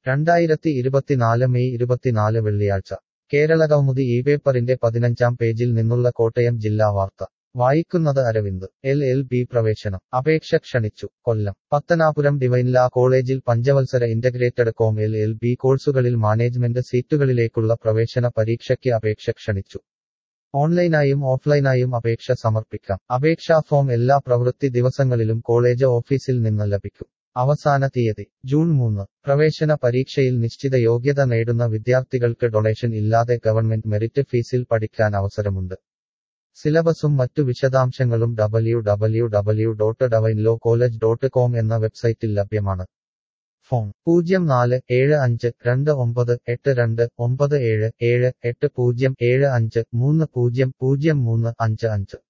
രണ്ടായിരത്തി ഇരുപത്തിനാല് മെയ് ഇരുപത്തിനാല് വെള്ളിയാഴ്ച കേരളകൗമുദി ഈ പേപ്പറിന്റെ പതിനഞ്ചാം പേജിൽ നിന്നുള്ള കോട്ടയം ജില്ലാ വാർത്ത വായിക്കുന്നത് അരവിന്ദ് എൽ എൽ ബി പ്രവേശനം അപേക്ഷ ക്ഷണിച്ചു കൊല്ലം പത്തനാപുരം ഡിവൈൻ ലാ കോളേജിൽ പഞ്ചവത്സര integrated com L L B കോഴ്സുകളിൽ മാനേജ്മെന്റ് സീറ്റുകളിലേക്കുള്ള പ്രവേശന പരീക്ഷയ്ക്ക് അപേക്ഷ ക്ഷണിച്ചു ഓൺലൈനായും ഓഫ്ലൈനായും അപേക്ഷ സമർപ്പിക്കാം അപേക്ഷാ ഫോം എല്ലാ പ്രവൃത്തി ദിവസങ്ങളിലും കോളേജ് ഓഫീസിൽ നിന്ന് ലഭിക്കും അവസാന തീയതി ജൂൺ മൂന്ന് പ്രവേശന പരീക്ഷയിൽ നിശ്ചിത യോഗ്യത നേടുന്ന വിദ്യാർത്ഥികൾക്ക് ഡൊണേഷൻ ഇല്ലാതെ ഗവൺമെന്റ് മെറിറ്റ് ഫീസിൽ പഠിക്കാൻ അവസരമുണ്ട് സിലബസും മറ്റു വിശദാംശങ്ങളും W W W dot divine law college dot com എന്ന വെബ്സൈറ്റിൽ ലഭ്യമാണ് ഫോൺ പൂജ്യം നാല് ഏഴ് അഞ്ച് രണ്ട് ഒമ്പത് എട്ട് രണ്ട് ഒമ്പത് ഏഴ് ഏഴ് എട്ട് പൂജ്യം ഏഴ് അഞ്ച് മൂന്ന് പൂജ്യം പൂജ്യം മൂന്ന് അഞ്ച് അഞ്ച്